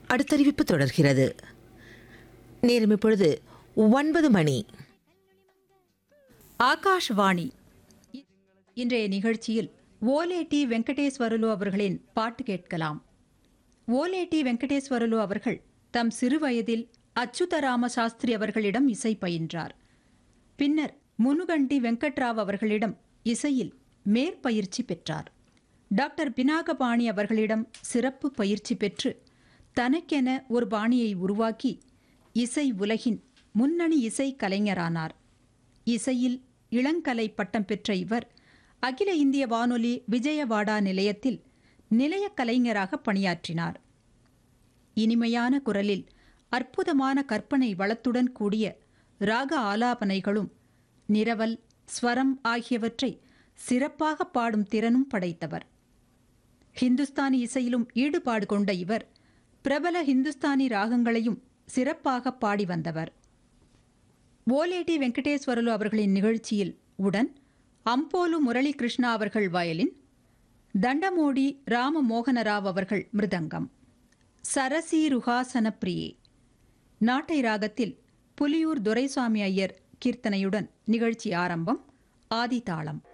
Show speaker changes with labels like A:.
A: அடுத்தறிவிப்பு தொடர்கிறது நேரம் இப்பொழுது ஒன்பது மணி
B: ஆகாஷ்வாணி இ- இன்றைய நிகழ்ச்சியில் ஓலேடி வெங்கடேஸ்வரலு அவர்களின் பாட்டு கேட்கலாம் ஓலேடி வெங்கடேஸ்வரலு அவர்கள் தம் சிறுவயதில் அச்சுதராம சாஸ்திரி அவர்களிடம் இசை பயின்றார் பின்னர் முனுகண்டி வெங்கட்ராவ் அவர்களிடம் இசையில் மேற்பயிற்சி பெற்றார் டாக்டர் பினாகபாணி அவர்களிடம் சிறப்பு பயிற்சி பெற்று தனக்கென ஒரு பாணியை உருவாக்கி இசை உலகின் முன்னணி இசை கலைஞரானார் இசையில் இளங்கலை பட்டம் பெற்ற இவர் அகில இந்திய வானொலி விஜயவாடா நிலையத்தில் நிலையக் கலைஞராக பணியாற்றினார் இனிமையான குரலில் அற்புதமான கற்பனை வளத்துடன் கூடிய ராக ஆலாபனைகளும் நிரவல் ஸ்வரம் ஆகியவற்றை சிறப்பாக பாடும் திறனும் படைத்தவர் ஹிந்துஸ்தானி இசையிலும் ஈடுபாடு கொண்ட இவர் பிரபல ஹிந்துஸ்தானி ராகங்களையும் சிறப்பாக பாடி வந்தவர் ஓலேடி வெங்கடேஸ்வரலு அவர்களின் நிகழ்ச்சியில் உடன் அம்போலு முரளி கிருஷ்ணா அவர்கள் வயலின் தண்டமோடி ராம மோகனராவ் அவர்கள் மிருதங்கம் சரசி ருஹாசன பிரியே நாட்டை ராகத்தில் புலியூர் துரைசாமி ஐயர் கீர்த்தனையுடன் நிகழ்ச்சி ஆரம்பம் ஆதிதாளம்